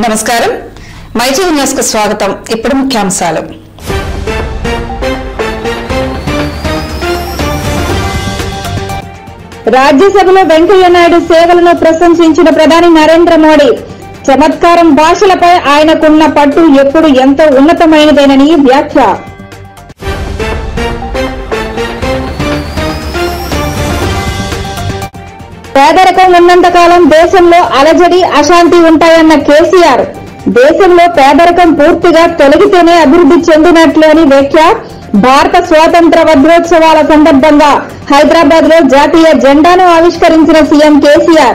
నమస్కారం మైజీ న్యూస్ కు స్వాగతం ఇప్పుడు ముఖ్యాంశాలు రాజ్యసభలో వెంకయ్య నాయుడు సేవలను ప్రశంసించిన ప్రధాని నరేంద్ర మోడీ చమత్కారం భాషలపై ఆయనకున్న పట్టు ఎప్పుడు ఎంతో ఉన్నతమైనదేనని వ్యాఖ్య పేదరికం ఉన్నంతకాలం దేశంలో అలజడి అశాంతి ఉంటాయన్న కేసీఆర్ దేశంలో పేదరికం పూర్తిగా తొలగితేనే అభివృద్ధి చెందినట్లు అని వ్యాఖ్య భారత స్వాతంత్ర వజ్రోత్సవాల సందర్భంగా హైదరాబాద్ లో జాతీయ జెండాను ఆవిష్కరించిన సీఎం కేసీఆర్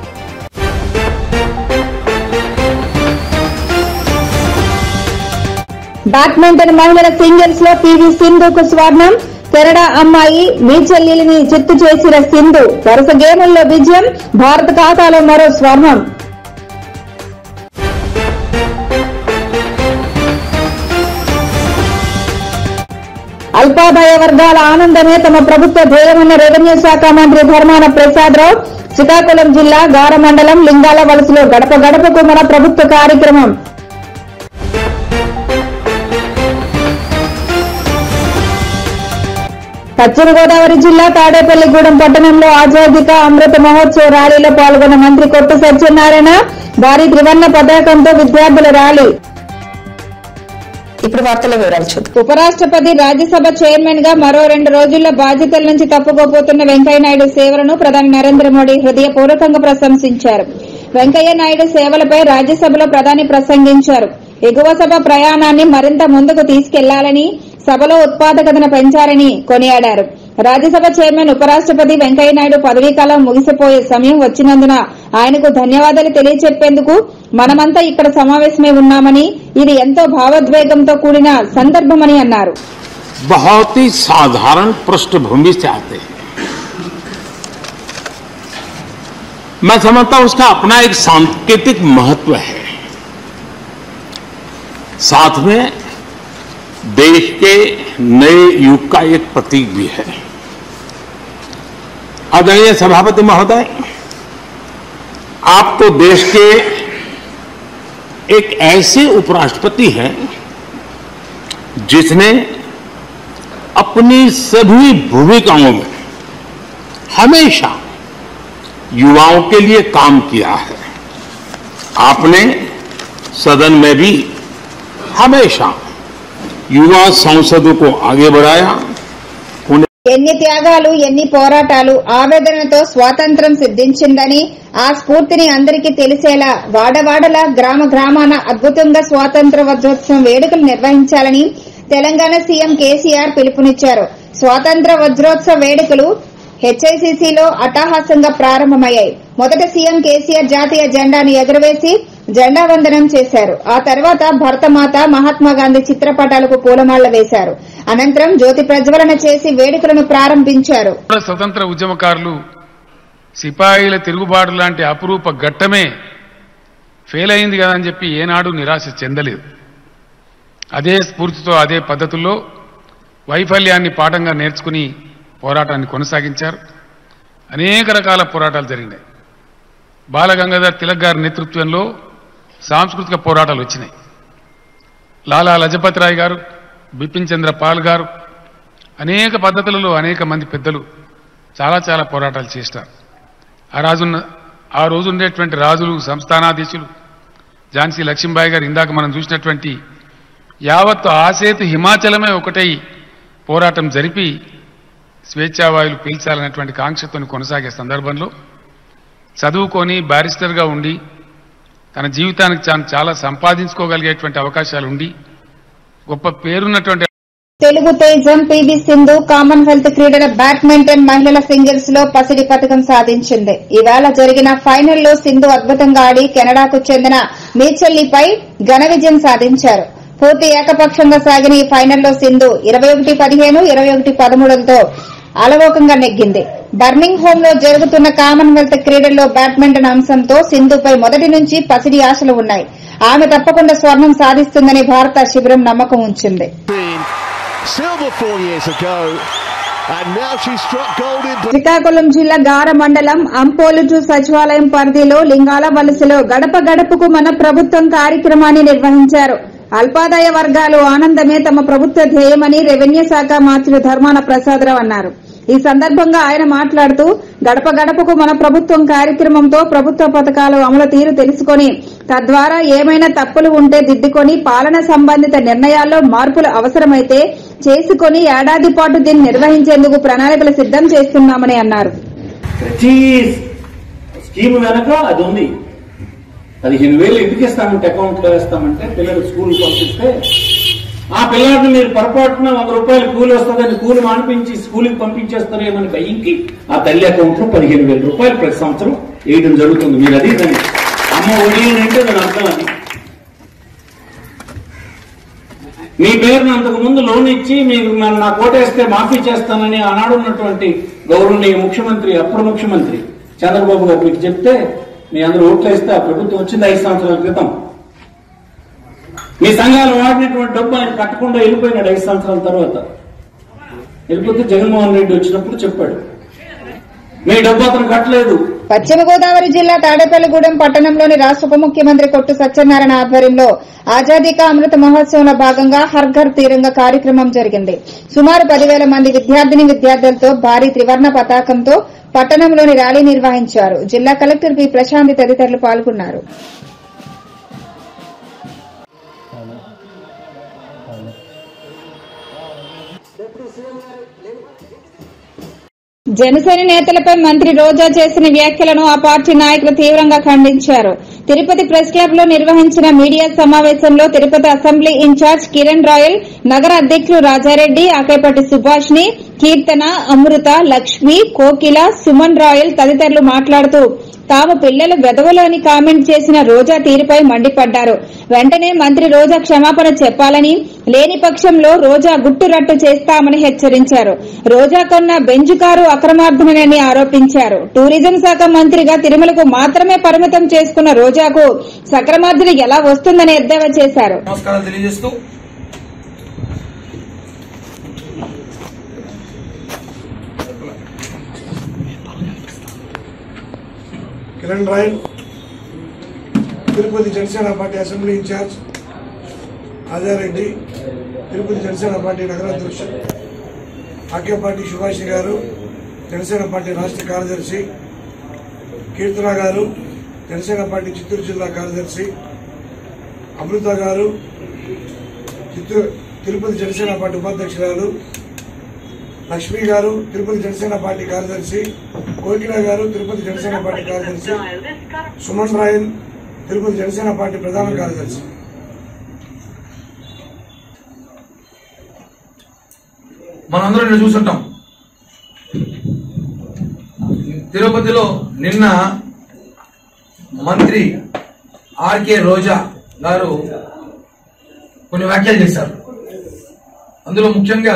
బ్యాడ్మింటన్ మహిళల సింగిల్స్ లో పీవీ సింధుకు స్వర్ణం కెనడా అమ్మాయి మీ చెల్లెలిని చిత్తు చేసిన సింధు వరుస గేముల్లో విజయం భారత ఖాతాలో మరో స్వర్ణం అల్పాదాయ వర్గాల ఆనందమే తమ ప్రభుత్వ ధ్యేయమన్న రెవెన్యూ శాఖ మంత్రి ధర్మాన ప్రసాదరావు శ్రీకాకుళం జిల్లా గార మండలం లింగాల వలసలో గడప గడపకు మన ప్రభుత్వ కార్యక్రమం పశ్చిమ గోదావరి జిల్లా తాడేపల్లిగూడెం పట్టణంలో ఆజాదిక అమృత మహోత్సవ ర్యాలీలో పాల్గొన్న మంత్రి కొట్ట సత్యనారాయణ భారీ త్రివర్ణ పతాకంతో విద్యార్థుల ర్యాలీ ఇప్పుడు వార్తల వివరాలు చూద్దాం ఉపరాష్ట్రపతి రాజ్యసభ చైర్మన్ గా మరో రెండు రోజుల్లో బాధ్యతల నుంచి తప్పుకోబోతున్న వెంకయ్యనాయుడు సేవలను ప్రధాని నరేంద్ర మోడీ హృదయపూర్వకంగా ప్రశంసించారు వెంకయ్య నాయుడు సేవలపై రాజ్యసభలో ప్రధాని ప్రసంగించారు ఎగువ సభ ప్రయాణాన్ని మరింత ముందుకు తీసుకెళ్లాలని సభలో ఉత్పాదకతను పెంచారని కొనియాడారు రాజ్యసభ చైర్మన్ ఉపరాష్ట్రపతి వెంకయ్యనాయుడు పదవీకాలం ముగిసిపోయే సమయం వచ్చినందున ఆయనకు ధన్యవాదాలు తెలియచెప్పేందుకు మనమంతా ఇక్కడ సమావేశమై ఉన్నామని ఇది ఎంతో భావోద్వేగంతో కూడిన సందర్భమని అన్నారు बहुत ही साधारण पृष्ठभूमि से आते हैं मैं समझता हूं उसका अपना एक सांकेतिक महत्व है साथ में देश के नए युग का एक प्रतीक भी है आदरणीय सभापति महोदय आप तो देश के एक ऐसे उपराष्ट्रपति हैं जिसने अपनी सभी भूमिकाओं में हमेशा युवाओं के लिए काम किया है आपने सदन में भी हमेशा युवा सांसदों को आगे बढ़ाया उन्हें ఎన్ని త్యాగాలు ఎన్ని పోరాటాలు ఆవేదనతో స్వాతంత్ర్యం సిద్ధించిందని ఆ స్ఫూర్తిని అందరికీ తెలిసేలా వాడవాడల గ్రామ గ్రామాన అద్భుతంగా స్వాతంత్ర వజ్రోత్సవం వేడుకలు నిర్వహించాలని తెలంగాణ సీఎం కేసీఆర్ పిలుపునిచ్చారు స్వాతంత్ర వజ్రోత్సవ వేడుకలు హెచ్ఐసిసిలో అట్టహాసంగా ప్రారంభమయ్యాయి మొదట సీఎం కేసీఆర్ జాతీయ జెండాను ఎగురవేసి జెండా వందనం చేశారు ఆ తర్వాత భరతమాత మహాత్మా గాంధీ చిత్రపటాలకు పూలమాళ్ల వేశారు అనంతరం జ్యోతి ప్రజ్వలన చేసి వేడుకలను ప్రారంభించారు కూడా స్వతంత్ర ఉద్యమకారులు సిపాయిల తిరుగుబాటు లాంటి అపురూప ఘట్టమే ఫెయిల్ అయింది కదా అని చెప్పి ఏనాడు నిరాశ చెందలేదు అదే స్ఫూర్తితో అదే పద్ధతుల్లో వైఫల్యాన్ని పాఠంగా నేర్చుకుని పోరాటాన్ని కొనసాగించారు అనేక రకాల పోరాటాలు జరిగినాయి బాలగంగాధర్ తిలక్ గారి నేతృత్వంలో సాంస్కృతిక పోరాటాలు వచ్చినాయి లాలా లజపతి రాయ్ గారు బిపిన్ చంద్ర పాల్ గారు అనేక పద్ధతులలో అనేక మంది పెద్దలు చాలా చాలా పోరాటాలు చేస్తారు ఆ రాజున్న ఆ రోజు ఉండేటువంటి రాజులు సంస్థానాధీశులు ఝాన్సీ లక్ష్మీబాయి గారు ఇందాక మనం చూసినటువంటి యావత్తు ఆసేతు హిమాచలమే ఒకటై పోరాటం జరిపి స్వేచ్ఛావాయులు పీల్చాలనేటువంటి కాంక్షతో కొనసాగే సందర్భంలో చదువుకొని బ్యారిస్టర్గా ఉండి తన జీవితానికి తాను చాలా సంపాదించుకోగలిగేటువంటి అవకాశాలు ఉండి గొప్ప పేరున్నటువంటి తెలుగు తేజం పివి సింధు కామన్వెల్త్ క్రీడల బ్యాడ్మింటన్ మహిళల సింగిల్స్ లో పసిడి పథకం సాధించింది ఈవేళ జరిగిన ఫైనల్లో సింధు అద్భుతంగా ఆడి కెనడాకు చెందిన మీచెల్లిపై ఘన విజయం సాధించారు పూర్తి ఏకపక్షంగా సాగిన ఈ ఫైనల్లో సింధు ఇరవై ఒకటి పదిహేను ఇరవై ఒకటి పదమూడులతో అలవోకంగా నెగ్గింది బర్మింగ్ హోమ్ లో జరుగుతున్న కామన్వెల్త్ క్రీడల్లో బ్యాడ్మింటన్ అంశంతో సింధుపై మొదటి నుంచి పసిడి ఆశలు ఉన్నాయి ఆమె తప్పకుండా స్వర్ణం సాధిస్తుందని భారత శిబిరం నమ్మకం ఉంచింది been silver four years ago. And now she's struck gold in Srikakulam జిల్లా గార మండలం అంపోలుచు సచివాలయం పరిధిలో లింగాల వలసలో గడప గడపకు మన ప్రభుత్వం కార్యక్రమాన్ని నిర్వహించారు అల్పాదాయ వర్గాలు ఆనందమే తమ ప్రభుత్వ ధ్యేయమని రెవెన్యూ శాఖ మంత్రి ధర్మాన ప్రసాదరావు అన్నారు ఈ సందర్భంగా ఆయన మాట్లాడుతూ గడప గడపకు మన ప్రభుత్వం కార్యక్రమంతో ప్రభుత్వ పథకాలు అమలు తీరు తెలుసుకొని తద్వారా ఏమైనా తప్పులు ఉంటే దిద్దుకొని పాలన సంబంధిత నిర్ణయాల్లో మార్పులు అవసరమైతే చేసుకొని ఏడాది పాటు దీన్ని నిర్వహించేందుకు ప్రణాళికలు సిద్దం చేస్తున్నామని అన్నారు ప్రతి స్కీమ్ వెనక అది ఉంది పదిహేను వేలు ఎందుకు ఇస్తామంటే అకౌంట్ లో వేస్తామంటే పిల్లలు స్కూల్ పంపిస్తే ఆ పిల్లలకు మీరు పొరపాటున వంద రూపాయలు కూలి వస్తుందని కూలి మానిపించి స్కూల్కి పంపించేస్తారేమని భయంకి ఆ తల్లి అకౌంట్ లో పదిహేను వేల రూపాయలు ప్రతి సంవత్సరం వేయడం జరుగుతుంది మీరు అది దాన్ని అమ్మ ఒడి అని అంటే దాని అర్థం అది మీ పేరును అంతకు ముందు లోన్ ఇచ్చి మీకు మన నా కోటేస్తే మాఫీ చేస్తానని ఆనాడు ఉన్నటువంటి గౌరవనీయ ముఖ్యమంత్రి అప్పుడు ముఖ్యమంత్రి చంద్రబాబు గారు మీకు చెప్తే మీ అందరూ ఓట్లు వేస్తే ఆ ప్రభుత్వం వచ్చింది ఐదు సంవత్సరాల క్రితం మీ సంఘాలు వాడినటువంటి డబ్బు ఆయన కట్టకుండా వెళ్ళిపోయినాడు ఐదు సంవత్సరాల తర్వాత వెళ్ళిపోతే జగన్మోహన్ రెడ్డి వచ్చినప్పుడు చెప్పాడు మీ డబ్బు అతను కట్టలేదు పశ్చిమ గోదావరి జిల్లా తాడేపల్లిగూడెం పట్టణంలోని రాష్ట్ర ఉప ముఖ్యమంత్రి కొట్టు సత్యనారాయణ ఆధ్వర్యంలో ఆజాదీ కా అమృత మహోత్సవంలో భాగంగా హర్ ఘర్ తీరంగా కార్యక్రమం జరిగింది సుమారు పదివేల మంది విద్యార్థిని విద్యార్థులతో భారీ త్రివర్ణ పతాకంతో పట్టణంలోని ర్యాలీ నిర్వహించారు జిల్లా కలెక్టర్ పి ప్రశాంతి తదితరులు పాల్గొన్నారు జనసేన నేతలపై మంత్రి రోజా చేసిన వ్యాఖ్యలను ఆ పార్టీ నాయకులు తీవ్రంగా ఖండించారు తిరుపతి ప్రెస్ క్లబ్ లో నిర్వహించిన మీడియా సమావేశంలో తిరుపతి అసెంబ్లీ ఇన్ఛార్జ్ కిరణ్ రాయల్ నగర అధ్యక్షులు రాజారెడ్డి ఆకేపట్టి సుభాష్ని కీర్తన అమృత లక్ష్మి కోకిల సుమన్ రాయల్ తదితరులు మాట్లాడుతూ తాము పిల్లలు వెదవలోని కామెంట్ చేసిన రోజా తీరుపై మండిపడ్డారు వెంటనే మంత్రి రోజా క్షమాపణ చెప్పాలని లేని పక్షంలో రోజా గుట్టురట్టు చేస్తామని హెచ్చరించారు రోజా కొన్న బెంజు కారు అక్రమార్జనని ఆరోపించారు టూరిజం శాఖ మంత్రిగా తిరుమలకు మాత్రమే పరిమితం చేసుకున్న రోజాకు సక్రమార్జన ఎలా వస్తుందని ఎద్దేవా చేశారు నమస్కారం తెలియజేస్తూ Kiran Royal Tirupati Janasena party assembly in-charge Ajareddy Tirupati Janasena party నగరాధ్యక్షుడు ఆకేపాటి సుభాష్ గారు జనసేన పార్టీ రాష్ట్ర కార్యదర్శి కీర్తన గారు జనసేన పార్టీ చిత్తూరు జిల్లా కార్యదర్శి అమృత గారు చిత్తూరు తిరుపతి జనసేన పార్టీ ఉపాధ్యక్షురాలు లక్ష్మి గారు తిరుపతి జనసేన పార్టీ కార్యదర్శి కోకిల గారు తిరుపతి జనసేన పార్టీ కార్యదర్శి సుమన్ రాయల్ తిరుపతి జనసేన పార్టీ ప్రధాన కార్యదర్శి మనందరం ఇక్కడ చూసుంటాం తిరుపతిలో నిన్న మంత్రి ఆర్కే రోజా గారు కొన్ని వ్యాఖ్యలు చేశారు అందులో ముఖ్యంగా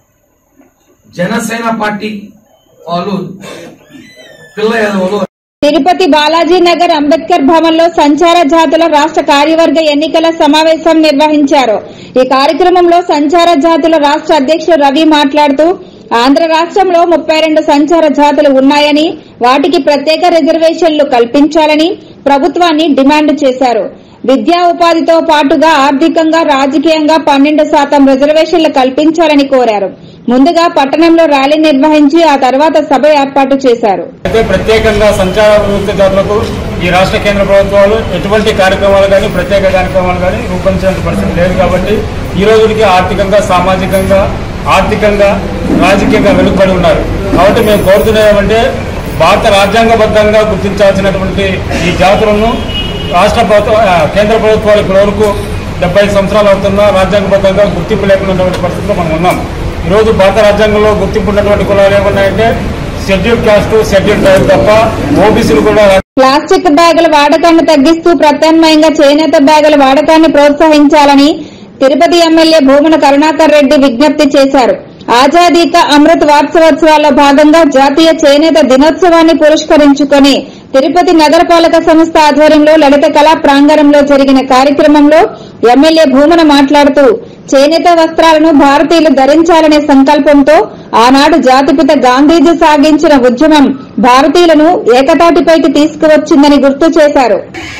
జనసేన పార్టీ వాళ్ళు పిల్ల యాదవులు తిరుపతి బాలాజీ నగర్ అంబేద్కర్ భవన్ లో సంచార జాతుల రాష్ట్ర కార్యవర్గ ఎన్నికల సమావేశం నిర్వహించారు ఈ కార్యక్రమంలో సంచార జాతుల రాష్ట్ర అధ్యక్షుడు రవి మాట్లాడుతూ ఆంధ్ర రాష్ట్రంలో ముప్పై రెండు సంచార జాతులు ఉన్నాయని వాటికి ప్రత్యేక రిజర్వేషన్లు కల్పించాలని ప్రభుత్వాన్ని డిమాండ్ చేశారు విద్యా ఉపాధితో పాటుగా ఆర్థికంగా రాజకీయంగా పన్నెండు శాతం రిజర్వేషన్లు కల్పించాలని కోరారు ముందుగా పట్టణంలో ర్యాలీ నిర్వహించి ఆ తర్వాత సభ ఏర్పాటు చేశారు అయితే ప్రత్యేకంగా సంచార విముక్త జాతులకు ఈ రాష్ట్ర కేంద్ర ప్రభుత్వాలు ఎటువంటి కార్యక్రమాలు కానీ ప్రత్యేక కార్యక్రమాలు కానీ రూపొందించిన పరిస్థితి లేదు కాబట్టి ఈ రోజుకి ఆర్థికంగా సామాజికంగా ఆర్థికంగా రాజకీయంగా వెనుకబడి ఉన్నారు కాబట్టి మేము కోరుతున్నది ఏమంటే భారత రాజ్యాంగబద్ధంగా గుర్తించాల్సినటువంటి ఈ జాతులను రాష్ట్ర ప్రభుత్వ ఆ, కేంద్ర ప్రభుత్వాలు ఇప్పటి వరకు డెబ్బై సంవత్సరాలు అవుతున్నా రాజ్యాంగబద్ధంగా గుర్తింపు లేకుండా ఉన్నటువంటి పరిస్థితిలో మనం ఉన్నాం ఈరోజు భారత రాజ్యాంగంలో గుర్తింపు ఉన్నటువంటి కులాలు ఏమన్నాయంటే షెడ్యూల్ క్యాస్ట్ షెడ్యూల్ ట్రైబ్ తప్ప ఓబీసీలు కూడా ప్లాస్టిక్ బ్యాగుల వాడకాన్ని తగ్గిస్తూ ప్రత్యామ్నాయంగా చేనేత బ్యాగుల వాడకాన్ని ప్రోత్సహించాలని తిరుపతి ఎమ్మెల్యే భూమన కరుణాకర్ రెడ్డి విజ్ఞప్తి చేశారు ఆజాదీ కా అమృత్ వార్షికోత్సవాల్లో భాగంగా జాతీయ చేనేత దినోత్సవాన్ని పురస్కరించుకొని తిరుపతి నగరపాలక సంస్థ ఆధ్వర్యంలో లలిత కళా ప్రాంగణంలో జరిగిన కార్యక్రమంలో ఎమ్మెల్యే భూమన మాట్లాడుతూ చేనేత వస్త్రాలను భారతీయులు ధరించాలనే సంకల్పంతో ఆనాడు జాతిపిత గాంధీజీ సాగించిన ఉద్యమం భారతీయులను ఏకతాటిపైకి తీసుకువచ్చిందని గుర్తు చేశారు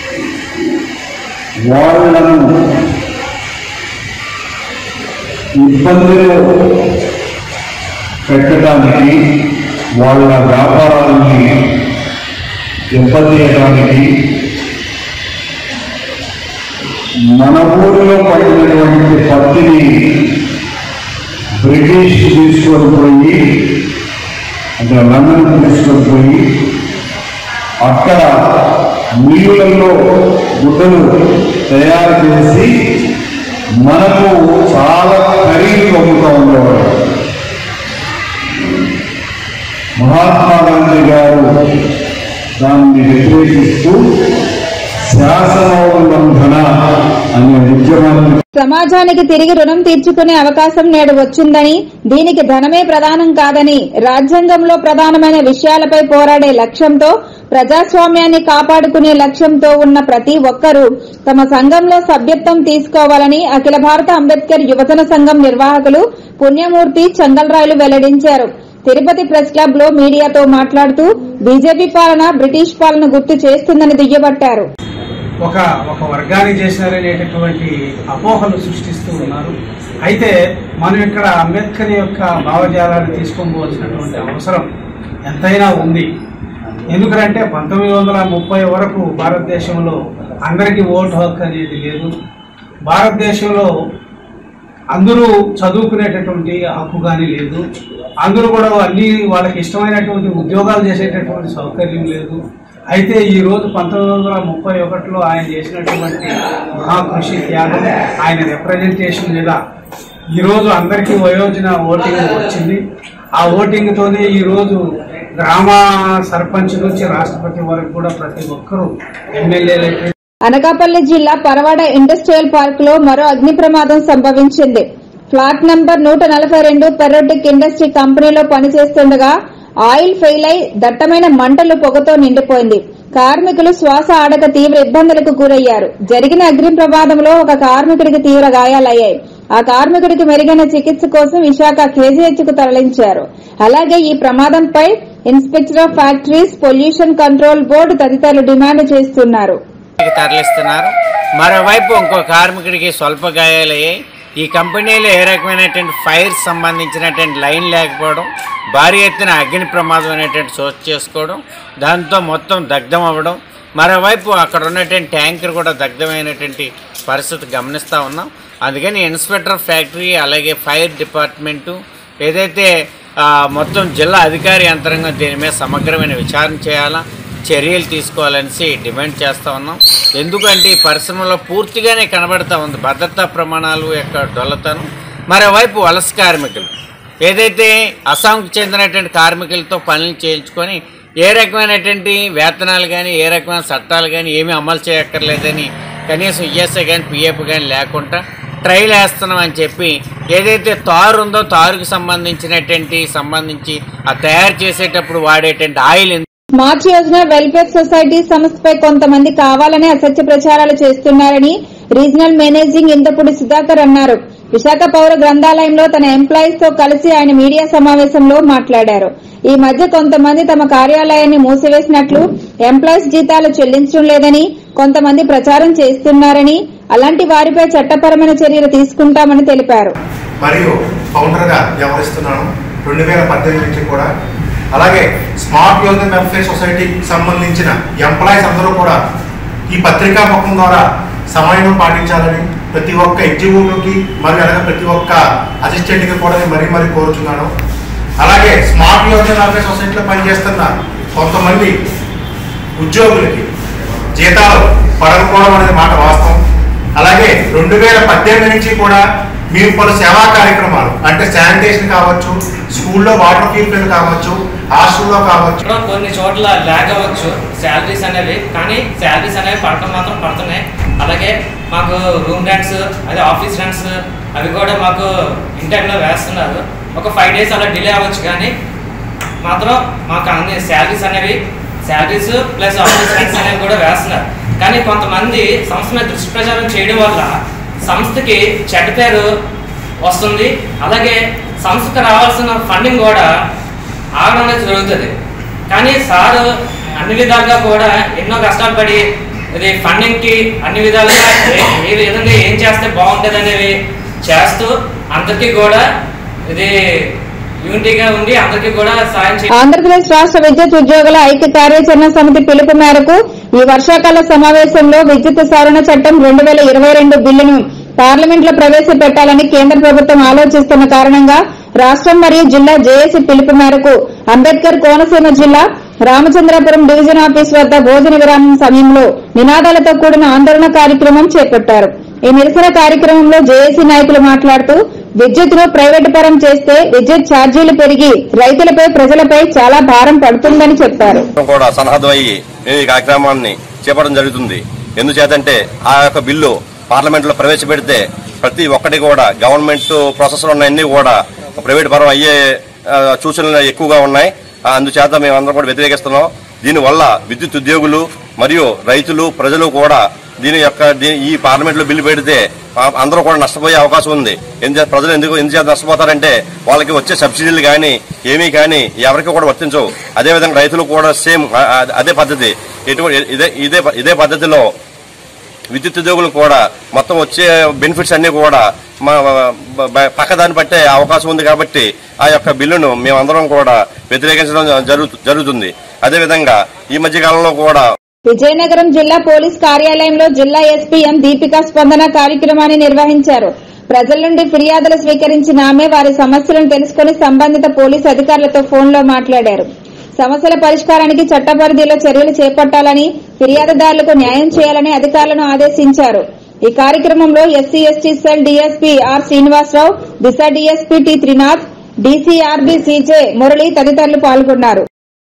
వాళ్ళను ఇబ్బందులు పెట్టడానికి వాళ్ళ వ్యాపారాలని దెబ్బతీయడానికి మన ఊరిలో పడినటువంటి పత్తిని బ్రిటిష్ తీసుకొని పోయి అంటే లండన్ తీసుకొని పోయి అక్కడ మిల్లులలో గుడ్డలు తయారు చేసి మనకు చాలా ఖరీదు అమ్ముతూ ఉండేవాడు మహాత్మా గాంధీ గారు దాన్ని వ్యతిరేకిస్తూ శాసనోల్లంఘన అనే ఉద్యమాన్ని సమాజానికి తిరిగి రుణం తీర్చుకునే అవకాశం నేడు వచ్చిందని దీనికి ధనమే ప్రధానం కాదని రాజ్యాంగంలో ప్రధానమైన విషయాలపై పోరాడే లక్ష్యంతో ప్రజాస్వామ్యాన్ని కాపాడుకునే లక్ష్యంతో ఉన్న ప్రతి ఒక్కరూ తమ సంఘంలో సభ్యత్వం తీసుకోవాలని అఖిల భారత అంబేద్కర్ యువజన సంఘం నిర్వాహకులు పుణ్యమూర్తి చంగల్రాయలు వెల్లడించారు తిరుపతి ప్రెస్ క్లబ్ లో మీడియాతో మాట్లాడుతూ బీజేపీ పాలన బ్రిటిష్ పాలన గుర్తు చేస్తుందని దుయ్యబట్టారు ఒక ఒక వర్గానికి చేసినారనేటటువంటి అపోహలు సృష్టిస్తూ ఉన్నారు అయితే మనం ఇక్కడ అంబేద్కర్ యొక్క భావజాలాన్ని తీసుకోవలసినటువంటి అవసరం ఎంతైనా ఉంది ఎందుకంటే పంతొమ్మిది వందల ముప్పై వరకు భారతదేశంలో అందరికీ ఓటు హక్కు అనేది లేదు భారతదేశంలో అందరూ చదువుకునేటటువంటి హక్కు కానీ లేదు అందరూ కూడా అన్ని వాళ్ళకి ఇష్టమైనటువంటి ఉద్యోగాలు చేసేటటువంటి సౌకర్యం లేదు అయితే ఈ రోజు పంతొమ్మిది వందల ముప్పై ఒకటిలో ఆయన చేసినటువంటి మహాకృషి త్యాగం ఆయన రిప్రజెంటేషన్ మీద ఈ రోజు అందరికీ వయోజన ఓటింగ్ వచ్చింది ఆ ఓటింగ్ తోనే ఈ రోజు గ్రామ సర్పంచ్ నుంచి రాష్ట్రపతి వరకు కూడా ప్రతి ఒక్కరూ ఎమ్మెల్యేలు అనకాపల్లి జిల్లా పరవాడ ఇండస్ట్రియల్ పార్క్ లో మరో అగ్ని ప్రమాదం సంభవించింది ఫ్లాట్ నంబర్ నూట నలభై రెండు పెర్రోటిక్ ఇండస్ట్రీ కంపెనీలో పనిచేస్తుండగా ఆయిల్ ఫెయిల్ అయి దట్టమైన మంటలు పొగతో నిండిపోయింది కార్మికులు శ్వాస ఆడక తీవ్ర ఇబ్బందులకు గురయ్యారు జరిగిన అగ్ని ప్రమాదంలో ఒక కార్మికుడికి తీవ్ర గాయాలయ్యాయి ఆ కార్మికుడికి మెరుగైన చికిత్స కోసం విశాఖ కేజీహెచ్ కు తరలించారు అలాగే ఈ ప్రమాదంపై inspector of factories pollution control board తదితరులు డిమాండ్ చేస్తున్నారు తరలిస్తున్నారు మరోవైపు ఇంకో కార్మికుడికి స్వల్ప గాయాలయ్యాయి ఈ కంపెనీలో ఏ రకమైనటువంటి ఫైర్ సంబంధించినటువంటి లైన్ లేకపోవడం భారీ ఎత్తున అగ్ని ప్రమాదం అనేటువంటి చోటు చేసుకోవడం దాంతో మొత్తం దగ్ధం అవ్వడం మరోవైపు అక్కడ ఉన్నటువంటి ట్యాంకర్ కూడా దగ్ధమైనటువంటి పరిస్థితి గమనిస్తూ ఉన్నాం అందుకని ఇన్స్పెక్టర్ ఫ్యాక్టరీ అలాగే ఫైర్ డిపార్ట్మెంటు ఏదైతే ఆ, మొత్తం జిల్లా అధికారి యంత్రాంగం దీని మీద సమగ్రమైన విచారణ చేయాలా చర్యలు తీసుకోవాలనేసి డిమాండ్ చేస్తూ ఉన్నాం ఎందుకంటే ఈ పరిశ్రమలో పూర్తిగానే కనబడతా ఉంది భద్రతా ప్రమాణాలు యొక్క డొల్లతనం మరోవైపు వలస కార్మికులు ఏదైతే అస్సాంకు చెందినటువంటి కార్మికులతో పనులు చేయించుకొని ఏ రకమైనటువంటి వేతనాలు కానీ ఏ రకమైన చట్టాలు కానీ ఏమీ అమలు చేయక్కర్లేదని కనీసం ఈఎస్ఐ కానీ పిఎఫ్ కానీ లేకుండా ట్రైల్ వేస్తున్నాం అని చెప్పి ఏదైతే తారు ఉందో తారుకు సంబంధించినటువంటి సంబంధించి ఆ తయారు చేసేటప్పుడు వాడేటువంటి oil smart Yojana welfare society సంస్థపై కొంతమంది కావాలనే అసత్య ప్రచారాలు చేస్తున్నారని రీజనల్ మేనేజింగ్ ఇంతపుడి సుధాకర్ అన్నారు విశాఖ పౌర గ్రంథాలయంలో తన ఎంప్లాయీస్ తో కలిసి ఆయన మీడియా సమావేశంలో మాట్లాడారు ఈ మధ్య కొంతమంది తమ కార్యాలయాన్ని మూసివేసినట్లు ఎంప్లాయీస్ జీతాలు చెల్లించడం లేదని కొంతమంది ప్రచారం చేస్తున్నారని అలాంటి వారిపై చట్టపరమైన చర్యలు తీసుకుంటామని తెలిపారు మరియు ఫౌండర్గా వ్యవహరిస్తున్నాను రెండు వేల పద్దెనిమిది నుంచి కూడా అలాగే స్మార్ట్ యోజన వెల్ఫేర్ సొసైటీకి సంబంధించిన ఎంప్లాయీస్ అందరూ కూడా ఈ పత్రికా ముఖం ద్వారా సమయం పాటించాలని ప్రతి ఒక్క ఎగ్జిక్యూటివ్కి మరియు అలాగే ప్రతి ఒక్క అసిస్టెంట్కి కూడా నేను మరీ మరీ కోరుచున్నాను అలాగే స్మార్ట్ యోజన వెల్ఫేర్ సొసైటీలో పనిచేస్తున్న కొంతమంది ఉద్యోగులకి జీతాలు పడకపోవడం అనేది మాట వాస్తవం అలాగే రెండు వేల పద్దెనిమిది నుంచి కూడా మేము పలు సేవా కార్యక్రమాలు అంటే శానిటేషన్ కావచ్చు స్కూల్లో వాటర్ ప్యూరిఫైర్ కావచ్చు హాస్టల్లో కావచ్చు ఇక్కడ కొన్ని చోట్ల ల్యాగ్ అవ్వచ్చు శాలరీస్ అనేవి కానీ శాలరీస్ అనేవి పడటం మాత్రం పడుతున్నాయి అలాగే మాకు రూమ్ రెంట్స్ అదే ఆఫీస్ రెంట్స్ అవి కూడా మాకు ఇన్ టైంలో వేస్తున్నారు ఒక ఫైవ్ డేస్ అలా డిలే అవ్వచ్చు కానీ మాత్రం మాకు అన్ని శాలరీస్ అనేవి శాలరీస్ ప్లస్ ఆఫీస్ రెంట్స్ అనేవి కూడా వేస్తున్నారు కానీ కొంతమంది సంస్థ మీద దృష్టి ప్రచారం చేయడం వల్ల సంస్థకి చెడ్డ పేరు వస్తుంది అలాగే సంస్థకు రావాల్సిన ఫండింగ్ కూడా ఆగడం అనేది జరుగుతుంది కానీ సారు అన్ని విధాలుగా కూడా ఎన్నో కష్టాలు పడి ఇది ఫండింగ్కి అన్ని విధాలుగా ఏ- ఏ విధంగా ఏం చేస్తే బాగుంటుంది అనేవి చేస్తూ అందరికీ కూడా ఇది యూనిటీగా ఉండి అందరికీ కూడా సాయం చేయాలి ఆంధ్రప్రదేశ్ రాష్ట్ర విద్యుత్ ఉద్యోగుల ఐక్య కార్యాచరణ సమితి పిలుపు మేరకు ఈ వర్షాకాల సమావేశంలో విద్యుత్ సవరణ చట్టం రెండు వేల ఇరవై రెండు బిల్లును పార్లమెంట్ లో ప్రవేశపెట్టాలని కేంద్ర ప్రభుత్వం ఆలోచిస్తున్న కారణంగా రాష్ట్రం మరియు జిల్లా జేఏసీ పిలుపు మేరకు అంబేద్కర్ కోనసీమ జిల్లా రామచంద్రపురం డివిజన్ ఆఫీస్ వద్ద భోజన విరామం సమయంలో నినాదాలతో కూడిన ఆందోళన కార్యక్రమం చేపట్టారు ఈ నిరసన కార్యక్రమంలో జేఏసీ నాయకులు మాట్లాడుతూ విద్యుత్తును ప్రైవేటు పరం చేస్తే విద్యుత్ ఛార్జీలు పెరిగి రైతులపై ప్రజలపై చాలా భారం పడుతుందని చెప్పారు కూడా సన్నద్ధం అయ్యి మేము ఈ కార్యక్రమాన్ని చేపట్టడం జరుగుతుంది ఎందుచేతంటే ఆ యొక్క బిల్లు పార్లమెంట్ లో ప్రవేశపెడితే ప్రతి ఒక్కటి కూడా గవర్నమెంట్ ప్రాసెస్ లో ఉన్నవన్నీ కూడా ప్రైవేట్ పరం అయ్యే ఆ, సూచనలు ఎక్కువగా ఉన్నాయి ఆ, అందుచేత మేమందరం కూడా వ్యతిరేకిస్తున్నాం దీనివల్ల విద్యుత్ ఉద్యోగులు మరియు రైతులు ప్రజలు కూడా దీని యొక్క దీ- ఈ పార్లమెంట్ లో బిల్లు పెడితే ఆ, అందరూ కూడా నష్టపోయే అవకాశం ఉంది ఎందుచేత ప్రజలు ఎందుకు ఎందుచేత నష్టపోతారంటే వాళ్ళకి వచ్చే సబ్సిడీలు కానీ ఏమీ కానీ ఎవరికి కూడా వర్తించవు అదేవిధంగా రైతులు కూడా సేమ్ ఆ, ఆ, అదే పద్ధతి ఎటువంటి ఇదే ఇదే ఇదే పద్ధతిలో విద్యుత్ ఉద్యోగులు కూడా మొత్తం వచ్చే బెనిఫిట్స్ అన్ని కూడా మా బ- బ- పక్కదాన్ని పట్టే అవకాశం ఉంది కాబట్టి ఆ యొక్క బిల్లును మేమందరం కూడా వ్యతిరేకించడం జరుగు- జరుగుతుంది అదేవిధంగా ఈ మధ్య కాలంలో కూడా విజయనగరం జిల్లా పోలీస్ కార్యాలయంలో జిల్లా ఎస్పీ ఎం దీపికా స్పందన కార్యక్రమాన్ని నిర్వహించారు ప్రజల నుండి ఫిర్యాదులు స్వీకరించిన ఆమె వారి సమస్యలను తెలుసుకుని సంబంధిత పోలీస్ అధికారులతో ఫోన్లో మాట్లాడారు సమస్యల పరిష్కారానికి చట్ట పరిధిలో చర్యలు చేపట్టాలని ఫిర్యాదుదారులకు న్యాయం చేయాలని అధికారులను ఆదేశించారు ఈ కార్యక్రమంలో SC ST cell DSP R Srinivasarao Disha DSP T Trinath DCRB CJ Murali తదితరులు పాల్గొన్నారు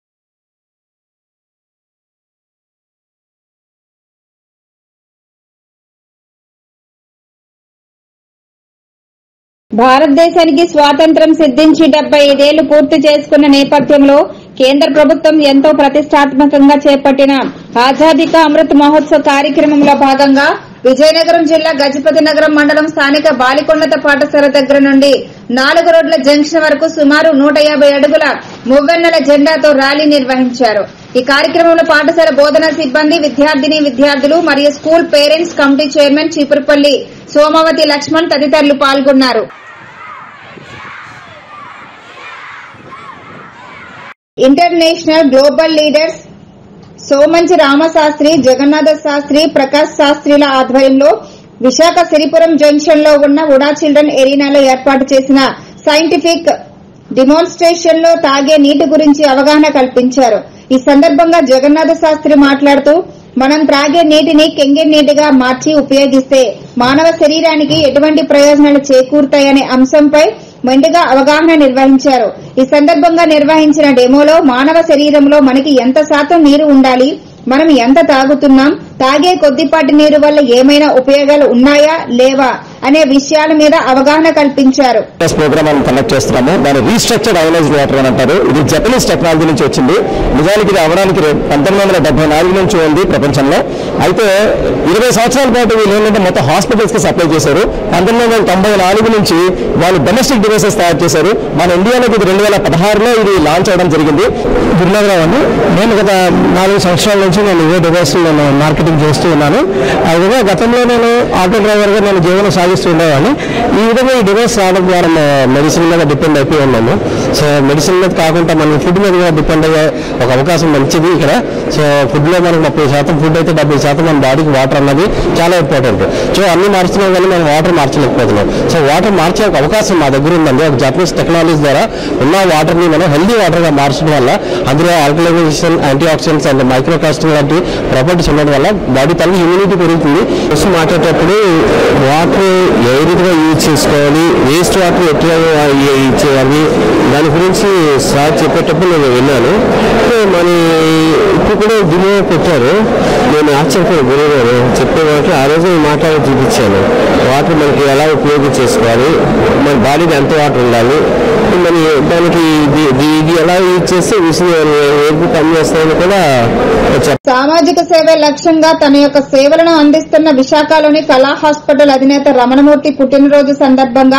భారతదేశానికి స్వాతంత్ర్యం సిద్ధించి డెబ్బై ఐదేళ్లు పూర్తి చేసుకున్న నేపథ్యంలో కేంద్ర ప్రభుత్వం ఎంతో ప్రతిష్టాత్మకంగా చేపట్టిన ఆజాదీ కా అమృత్ మహోత్సవ్ కార్యక్రమంలో భాగంగా విజయనగరం జిల్లా గజపతి నగరం మండలం స్థానిక బాలికొండత పాఠశాల దగ్గర నుండి నాలుగు రోడ్ల జంక్షన్ వరకు సుమారు నూట యాభై అడుగుల మువ్వెన్నెల జెండాతో ర్యాలీ నిర్వహించారు ఈ కార్యక్రమంలో పాఠశాల బోధనా సిబ్బంది విద్యార్థిని విద్యార్థులు మరియు school parents committee chairman Cheepurupalli Somavathi Lakshman తదితరులు పాల్గొన్నారు international global leaders Somanchi Ramasastri Jagannatha Sastri Prakash శాస్త్రిల ఆధ్వర్యంలో విశాఖ సిరిపురం జంక్షన్ లో ఉన్న ఉడా చిల్డ్రన్ ఎరీనాలో ఏర్పాటు చేసిన సైంటిఫిక్ డిమాన్స్ట్రేషన్ లో తాగే నీటి గురించి అవగాహన కల్పించారు ఈ సందర్భంగా జగన్నాథ శాస్త్రి మాట్లాడుతూ మనం త్రాగే నీటిని కెంగే నీటిగా మార్చి ఉపయోగిస్తే మానవ శరీరానికి ఎటువంటి ప్రయోజనాలు చేకూరుతాయనే అంశంపై మెండుగా అవగాహన నిర్వహించారు ఈ సందర్భంగా నిర్వహించిన డెమోలో మానవ శరీరంలో మనకి ఎంత శాతం నీరు ఉండాలి మనం ఎంత తాగుతున్నాం తాగే కొద్దిపాటి నీరు వల్ల ఏమైనా ఉపయోగాలు ఉన్నాయా లేవా అనే విషయాల మీద అవగాహన కల్పించారు ప్లస్ ప్రోగ్రామ్ మనం కండక్ట్ చేస్తున్నాము దాన్ని రీస్ట్రక్చర్డ్ అయనైజ్డ్ వాటర్ అని అంటారు ఇది జపనీస్ టెక్నాలజీ నుంచి వచ్చింది నిజానికి ఇది అవడానికి రే- పంతొమ్మిది వందల డెబ్బై నాలుగు నుంచి ఉంది ప్రపంచంలో అయితే ఇరవై సంవత్సరాల పాటు వీళ్ళు ఏంటంటే మొత్తం హాస్పిటల్స్ కి సప్లై చేశారు పంతొమ్మిది వందల తొంభై నాలుగు నుంచి వాళ్ళు డొమెస్టిక్ డివైసెస్ తయారు చేశారు మన ఇండియాలోకి ఇది రెండు వేల పదహారులో ఇది లాంచ్ అవడం జరిగింది దుర్లభరావు అండి నేను గత నాలుగు సంవత్సరాల నుంచి నేను ఇవే డివైస్ నేను మార్కెటింగ్ చేస్తూ ఉన్నాను ఆ విధంగా గతంలో నేను ఆటో డ్రైవర్గా నేను జీవనం సాగిస్తూ ఉండేవాడిని ఈ విధంగా ఈ డివైస్ రావడం ద్వారా మెడిసిన్ మీద డిపెండ్ అయిపోయి ఉన్నాము సో మెడిసిన్ మీద కాకుండా మనం ఫుడ్ మీద కూడా డిపెండ్ అయ్యే ఒక అవకాశం మంచిది ఇక్కడ సో ఫుడ్లో మనకు ముప్పై శాతం ఫుడ్ అయితే డెబ్బై శాతం మన బాడీకి వాటర్ అన్నది చాలా ఇంపార్టెంట్ సో అన్ని మార్చుతున్నాం కానీ మనం వాటర్ మార్చలేకపోతున్నాం సో వాటర్ మార్చే ఒక అవకాశం మా దగ్గర ఉందండి ఒక జపనీస్ టెక్నాలజీ ద్వారా ఉన్న వాటర్ని మనం హెల్దీ వాటర్గా మార్చడం వల్ల అందులో ఆల్కలైజేషన్ యాంటీ ఆక్సిడెంట్స్ అండ్ మైక్రోకాస్టింగ్ లాంటి ప్రాపర్టీస్ ఉండడం వల్ల బాడీ తల్లి ఇమ్యూనిటీ పెరుగుతుంది ఫస్ట్ మాట్లాడేటప్పుడు వాటర్ ఏ రీతిగా యూజ్ చేసుకోవాలి వేస్ట్ వాటర్ ఎట్లా యూజ్ చేయాలి దాని గురించి సార్ చెప్పేటప్పుడు నేను విన్నాను సో మన ఇప్పుడు కూడా దినో పెట్టారు నేను ఆశ్చర్యపోయి గురుగారు చెప్పే వాటి ఆ రోజు మాట్లాడి చూపించాను వాటర్ మనకి ఎలా ఉపయోగం చేసుకోవాలి మన బాడీకి ఎంత వాటర్ ఉండాలి మరి దానికి ఇది ఇది- ఇది ఎలా యూజ్ చేస్తే విషయం ఏది పని చేస్తాయని కూడా చెప్పారు సామాజిక సేవే లక్ష్యంగా తన యొక్క సేవలను అందిస్తున్న విశాఖలోని కళా హాస్పిటల్ అధినేత రమణమూర్తి పుట్టినరోజు సందర్భంగా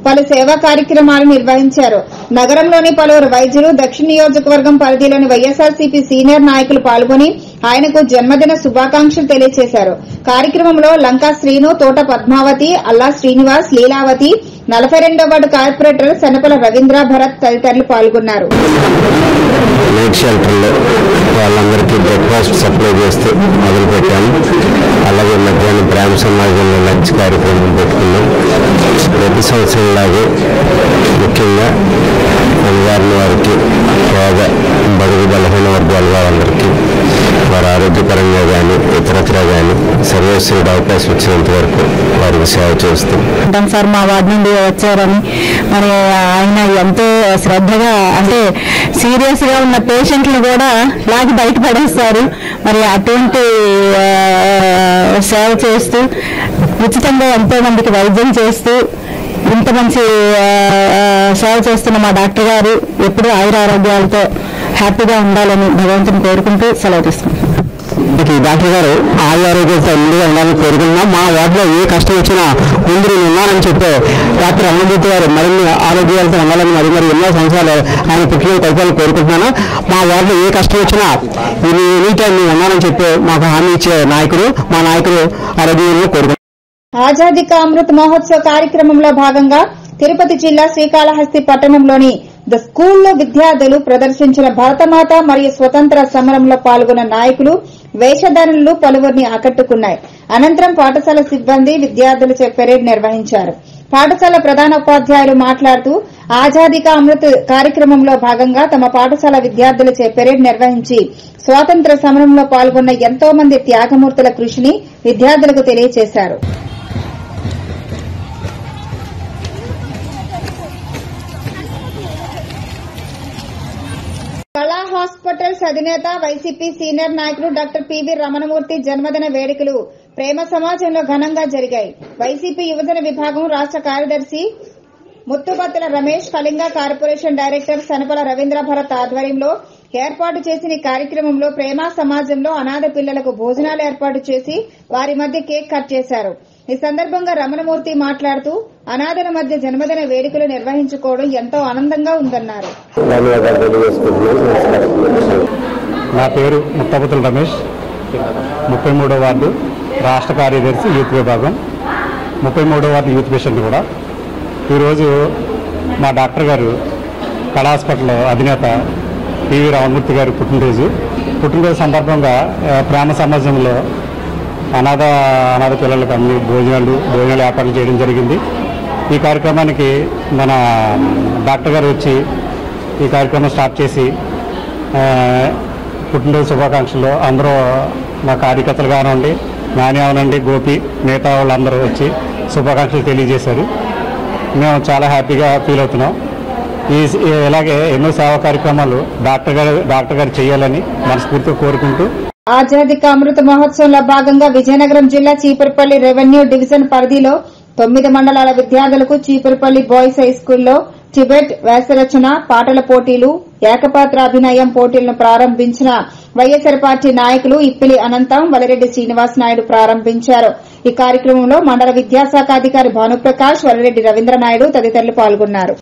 పలు సేవా కార్యక్రమాలు నిర్వహించారు నగరంలోని పలువురు వైద్యులు దక్షిణ నియోజకవర్గం పరిధిలోని వైఎస్ఆర్సీపీ సీనియర్ నాయకులు పాల్గొని ఆయనకు జన్మదిన శుభాకాంక్షలు తెలియజేశారు కార్యక్రమంలో లంకా శ్రీను తోట పద్మావతి అల్లా శ్రీనివాస్ లీలావతి నలభై రెండో వార్డు కార్పొరేటర్ శనపల రవీంద్ర భరత్ తదితరులు పాల్గొన్నారు నైట్ షెల్టర్లో వాళ్ళందరికీ బ్రేక్ఫాస్ట్ సప్లై చేస్తూ మొదలుపెట్టాము అలాగే మధ్యాహ్నం ప్రేమ సమాజంలో లంచ్ కార్యక్రమం పెట్టుకున్నాం ప్రతి సంవత్సరంలాగే ముఖ్యంగా అనివార్య వారికి పేద బడుగు బలహీన వర్గాల వారందరికీ వారి ఆరోగ్యపరంగా కానీ ఇతరత్రా కానీ సర్వశ్రీడు అవకాశం వచ్చినంత వరకు వారికి సేవ చేస్తూ ఉంటాం సార్ మా వార్డు నుండి వచ్చారని మరి ఆయన ఎంతో శ్రద్ధగా అంటే సీరియస్ గా ఉన్న పేషెంట్లు కూడా లాగి బయట పడేస్తారు మరి అటువంటి ఆ, సేవ చేస్తూ ఉచితంగా ఎంతో మందికి వైద్యం చేస్తూ ఇంత మంచి ఆ, ఆ, సేవ చేస్తున్న మా డాక్టర్ గారు ఎప్పుడూ ఆయుర ఆరోగ్యాలతో హ్యాపీగా ఉండాలని భగవంతుని కోరుకుంటూ సెలవు తీసుకుంటాం మనకి డాక్టర్ గారు ఆయుర ఆరోగ్యంతో ముందుగా ఉండాలని కోరుకుంటున్నాం మా వార్డులో ఏ కష్టం వచ్చినా ముందు నేను ఉన్నానని చెప్పే డాక్టర్ అన్నమూర్తి గారు మరిన్ని ఆరోగ్యాలతో ఉండాలని మరి మరి ఎన్నో సంవత్సరాలు ఆయన పుట్టిన కల్పాలని కోరుకుంటున్నాను మా వార్డులో ఏ కష్టం వచ్చినా ఇది ఎనీ టైం నేను ఉన్నానని చెప్పే మాకు హామీ ఇచ్చే నాయకుడు మా నాయకుడు ఆరోగ్యంలో కోరుకుంటున్నాను ఆజాదీ కా అమృత్ మహోత్సవ్ కార్యక్రమంలో భాగంగా తిరుపతి జిల్లా శ్రీకాళహస్తి పట్టణంలోని ద స్కూల్లో విద్యార్థులు ప్రదర్శించిన భరతమాత మరియు స్వతంత్ర సమరంలో పాల్గొన్న నాయకులు వేషధారణలు పలువురిని ఆకట్టుకున్నాయి అనంతరం పాఠశాల సిబ్బంది విద్యార్థులచే పెరేడ్ నిర్వహించారు పాఠశాల ప్రధాన ఉపాధ్యాయులు మాట్లాడుతూ ఆజాదీ కా అమృత్ కార్యక్రమంలో భాగంగా తమ పాఠశాల విద్యార్థులచే పెరేడ్ నిర్వహించి స్వాతంత్ర సమరంలో పాల్గొన్న ఎంతో మంది త్యాగమూర్తుల కృషిని విద్యార్థులకు తెలియజేశారు కళా హాస్పిటల్స్ అధినేత వైసీపీ సీనియర్ నాయకులు డాక్టర్ పివి రమణమూర్తి జన్మదిన వేడుకలు ప్రేమ సమాజంలో ఘనంగా జరిగాయి వైసీపీ యువజన విభాగం రాష్ట్ర కార్యదర్శి ముత్తుబత్తుల రమేష్ కళింగ కార్పొరేషన్ డైరెక్టర్ సనపల రవీంద్ర భరత్ ఆధ్వర్యంలో ఏర్పాటు చేసిన ఈ కార్యక్రమంలో ప్రేమ సమాజంలో అనాథ పిల్లలకు భోజనాలు ఏర్పాటు చేసి వారి మధ్య కేక్ కట్ చేశారు ఈ సందర్భంగా రమణమూర్తి మాట్లాడుతూ అనాథల మధ్య జన్మదిన వేడుకలు నిర్వహించుకోవడం ఎంతో ఆనందంగా ఉందన్నారు ధన్యవాదాలు తెలియజేసుకుంటున్నాను నమస్కారం నా పేరు ముత్తపతుల రమేష్ ముప్పై మూడో వార్డు రాష్ట్ర కార్యదర్శి యూత్ విభాగం ముప్పై మూడో వార్డు యూత్ పేషెంట్ కూడా ఈరోజు మా డాక్టర్ గారు కళా హాస్పిటల్ అధినేత పివి రామమూర్తి గారి పుట్టినరోజు పుట్టినరోజు సందర్భంగా ఆ, ప్రేమ సమాజంలో అనాథ అనాథ పిల్లలకు అన్ని భోజనాలు భోజనాలు ఏర్పాట్లు చేయడం జరిగింది ఈ కార్యక్రమానికి మన డాక్టర్ గారు వచ్చి ఈ కార్యక్రమం స్టార్ట్ చేసి ఆ, పుట్టినరోజు శుభాకాంక్షలు అందరూ మా కార్యకర్తలు కానివ్వండి నాని అవనండి గోపి మిగతా వాళ్ళందరూ వచ్చి శుభాకాంక్షలు తెలియజేశారు మేము చాలా హ్యాపీగా ఫీల్ అవుతున్నాం ఈ ఈ- ఇలాగే ఎన్నో సేవా కార్యక్రమాలు డాక్టర్ గారు డాక్టర్ గారు చేయాలని మనస్ఫూర్తిగా కోరుకుంటూ ఆజాదీ కా అమృత మహోత్సవంలో భాగంగా విజయనగరం జిల్లా చీపురుపల్లి రెవెన్యూ డివిజన్ పరిధిలో తొమ్మిది మండలాల విద్యార్థులకు చీపురుపల్లి బాయ్స్ హై స్కూల్లో టిబెట్ వేసరచన పాటల పోటీలు ఏకపాత్ర అభినయం పోటీలను ప్రారంభించిన వైఎస్సార్ పార్టీ నాయకులు ఇప్పిలి అనంతం వలిరెడ్డి శ్రీనివాస్ నాయుడు ప్రారంభించారు ఈ కార్యక్రమంలో మండల విద్యాశాఖ అధికారి భానుప్రకాష్ వలిరెడ్డి రవీంద్ర నాయుడు తదితరులు పాల్గొన్నారు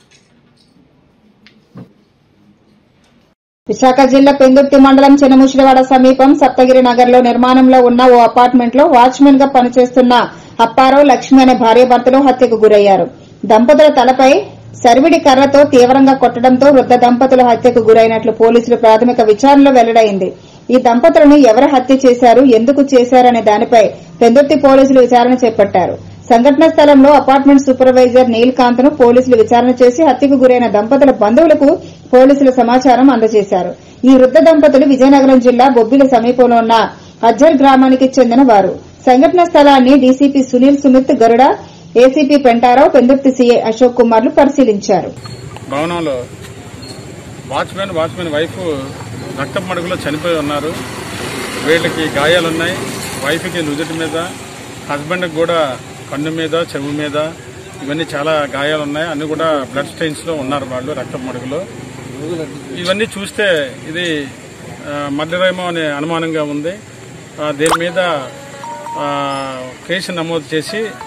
విశాఖ జిల్లా పెందుర్తి మండలం చినముషిడివాడ సమీపం సప్తగిరి నగర్ లో నిర్మాణంలో ఉన్న ఓ అపార్ట్మెంట్ లో వాచ్మెన్ గా పనిచేస్తున్న అప్పారావు లక్ష్మి అనే భార్యాభర్తలు హత్యకు గురయ్యారు దంపతుల తలపై సర్విడి కర్రతో తీవ్రంగా కొట్టడంతో వృద్ధ దంపతులు హత్యకు గురైనట్లు పోలీసులు ప్రాథమిక విచారణలో వెల్లడైంది ఈ దంపతులను ఎవరు హత్య చేశారు ఎందుకు చేశారనే దానిపై పెందుర్తి పోలీసులు విచారణ చేపట్టారు సంఘటనా స్థలంలో అపార్ట్మెంట్ సూపర్వైజర్ నీల్కాంత్ ను పోలీసులు విచారణ చేసి హత్యకు గురైన దంపతుల బంధువులకు పోలీసులు సమాచారం అందజేశారు ఈ వృద్ధ దంపతులు విజయనగరం జిల్లా బొబ్బిలి సమీపంలో ఉన్న అజ్జర్ గ్రామానికి చెందిన వారు సంఘటనా స్థలాన్ని DCP Sunil Sumit Garuda ACP Pentarao Pendurthi CI Ashok కుమార్లు పరిశీలించారు భవనంలో వాచ్మెన్ వాచ్మెన్ వైఫ్ రక్తపు మడుగులో చనిపోయి ఉన్నారు వీళ్ళకి గాయాలున్నాయి వైఫ్కి నుదుటి మీద హస్బెండ్కి కూడా కన్ను మీద చెవు మీద ఇవన్నీ చాలా గాయాలు ఉన్నాయి అన్ని కూడా బ్లడ్ స్టెయిన్స్లో ఉన్నారు వాళ్ళు రక్తపు మడుగులో ఇవన్నీ చూస్తే ఇది మర్డరేమో అనే అనుమానంగా ఉంది ఆ, దీని మీద ఆ, కేసు నమోదు చేసి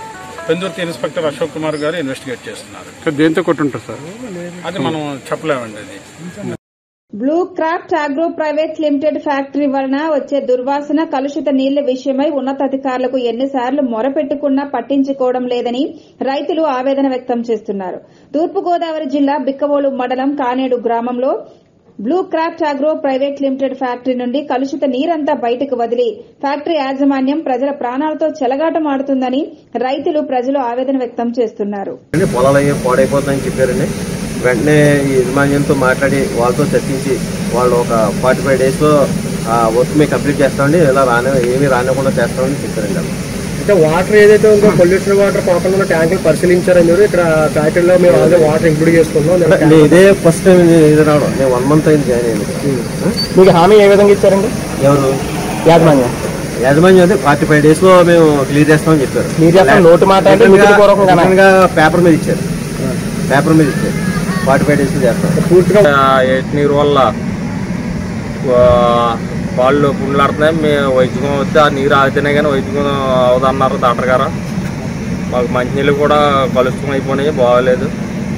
పెందుర్తి ఇన్స్పెక్టర్ అశోక్ కుమార్ గారు ఇన్వెస్టిగేట్ చేస్తున్నారు దేంతో కొట్టుంటారు సార్ అది మనం చెప్పలేమండి అది blue craft agro private limited factory వలన వచ్చే దుర్వాసన కలుషిత నీళ్ల విషయమై ఉన్నతాధికారులకు ఎన్నిసార్లు మొరపెట్టుకున్నా పట్టించుకోవడం లేదని రైతులు ఆవేదన వ్యక్తం చేస్తున్నారు తూర్పుగోదావరి జిల్లా బిక్కవోలు మండలం కానేడు గ్రామంలో blue craft agro private limited factory నుండి కలుషిత నీరంతా బయటకు వదిలి ఫ్యాక్టరీ యాజమాన్యం ప్రజల ప్రాణాలతో చెలగాటమాడుతుందని రైతులు ప్రజలు ఆవేదన వ్యక్తం చేస్తున్నారు అండి పొలాలు అయ్యి పాడైపోతుందని చెప్పారండి వెంటనే ఈ యజమాన్యంతో మాట్లాడి వాళ్ళతో చర్చించి వాళ్ళు ఒక ఫార్టీ ఫైవ్ డేస్లో వర్క్ మేము కంప్లీట్ చేస్తామండి ఇలా రాని ఏమీ రానివ్వకుండా చేస్తామని చెప్పారండి వాళ్ళు. అంటే వాటర్ ఏదైతే ఉందో పొల్యూషన్ వాటర్ కాకుండా ఉన్న ట్యాంకులు పరిశీలించారని మీరు ఇక్కడ ఫ్యాక్టరీలో మేము ఆల్రెడీ వాటర్ ఇంక్లూడ్ చేసుకున్నాం నేను ఇదే ఫస్ట్ టైం ఇది రావడం నేను వన్ మంత్ అయింది జాయిన్ అయ్యింది మీకు హామీ ఏ విధంగా ఇచ్చారండి ఎవరు యాజమాన్యం యాజమాన్యం అదే ఫార్టీ ఫైవ్ డేస్ లో మేము క్లియర్ చేస్తామని చెప్పారు Clear చేస్తాం, నోటి మాట అంటే లిఖితపూర్వకంగానా? Written గా పేపర్ మీద ఇచ్చారు పేపర్ మీద ఇచ్చారు ఫార్టీ ఫైవ్ డేస్ చేస్తాం పూర్తిగా ఎయిట్ నీరు వల్ల ఆ, కాళ్ళు పుండ్లాడుతున్నాయి మేము వైద్యం వస్తే ఆ నీరు ఆగితేనే కానీ వైద్యం అవదన్నారు డాక్టర్ గారు మాకు మంచినీళ్ళు కూడా కలుషితం అయిపోయినాయి బాగోలేదు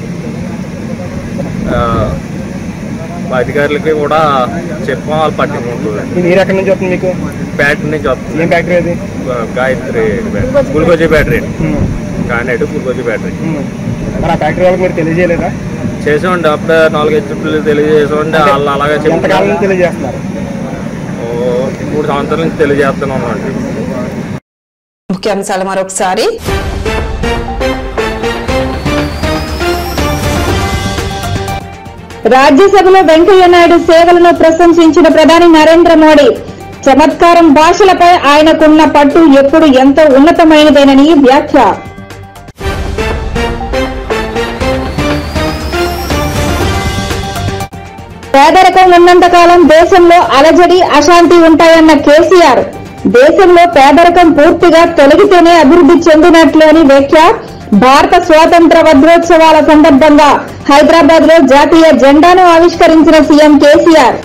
ఆ, మా అధికారులకి కూడా చెప్పాం వాళ్ళు పట్టించుకుంటుంది ఈ నీరు ఎక్కడి నుంచి వస్తుంది మీకు బ్యాటరీ నుంచి వస్తుంది ఏం ఫ్యాక్టరీ అది గాయత్రి గుల్కోజీ బ్యాటరీ కానేడు గుల్కోజీ బ్యాటరీ మరి ఆ ఫ్యాక్టరీ వాళ్ళకి మీరు తెలియజేయలేదా చేసామండి అప్పుడే నాలుగైదు ట్రిప్పులు తెలియజేసామండి వాళ్ళు అలాగే ఎంతకాలం నుంచి చెప్తున్నారు తెలియజేస్తున్నారు ఓ మూడు సంవత్సరాల నుంచి తెలియజేస్తున్నాం అండి ముఖ్యాంశాలు మరొకసారి రాజ్యసభలో వెంకయ్యనాయుడు సేవలను ప్రశంసించిన ప్రధాని నరేంద్ర మోడీ చమత్కారం భాషలపై ఆయనకున్న పట్టు ఎప్పుడు ఎంతో ఉన్నతమైనదేనని వ్యాఖ్య పేదరికం ఉన్నంతకాలం దేశంలో అలజడి అశాంతి ఉంటాయన్న కేసీఆర్ దేశంలో పేదరికం పూర్తిగా తొలగితేనే అభివృద్ధి చెందినట్లు అని వ్యాఖ్య భారత స్వాతంత్ర వజ్రోత్సవాల సందర్భంగా హైదరాబాద్ లో జాతీయ జెండాను ఆవిష్కరించిన సీఎం కేసీఆర్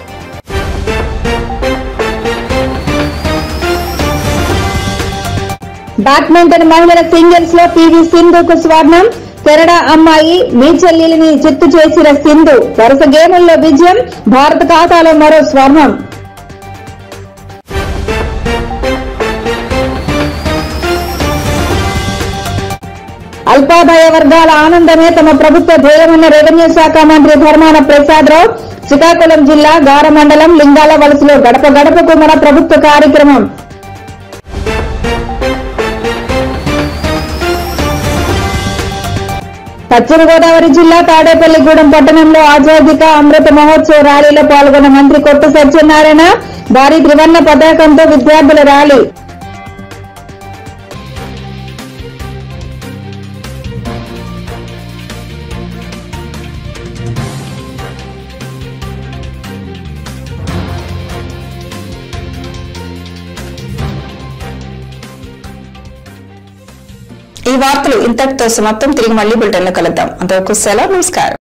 బ్యాడ్మింటన్ మహిళల సింగిల్స్ లో పీవీ సింధుకు స్వర్ణం కెనడా అమ్మాయి మీ చెల్లెలిని చిత్తు చేసిన సింధు వరుస గేముల్లో విజయం భారత ఖాతాలో మరో స్వర్ణం అల్పాదాయ వర్గాల ఆనందమే తమ ప్రభుత్వ ధ్యేయమన్న రెవెన్యూ శాఖ మంత్రి ధర్మాన ప్రసాదరావు శ్రీకాకుళం జిల్లా గార మండలం లింగాల వలసలో గడప గడపకు మన ప్రభుత్వ కార్యక్రమం పశ్చిమ గోదావరి జిల్లా తాడేపల్లిగూడెం పట్టణంలో ఆజాదిక అమృత మహోత్సవ ర్యాలీలో పాల్గొన్న మంత్రి కొట్టు సత్యనారాయణ భారీ త్రివర్ణ పతాకంతో విద్యార్థుల ర్యాలీ ఈ వార్తలు ఇంతటితో సమాప్తం తిరిగి మళ్ళీ బులెటిన్లో కలుద్దాం అంతవరకు సెలవు నమస్కారం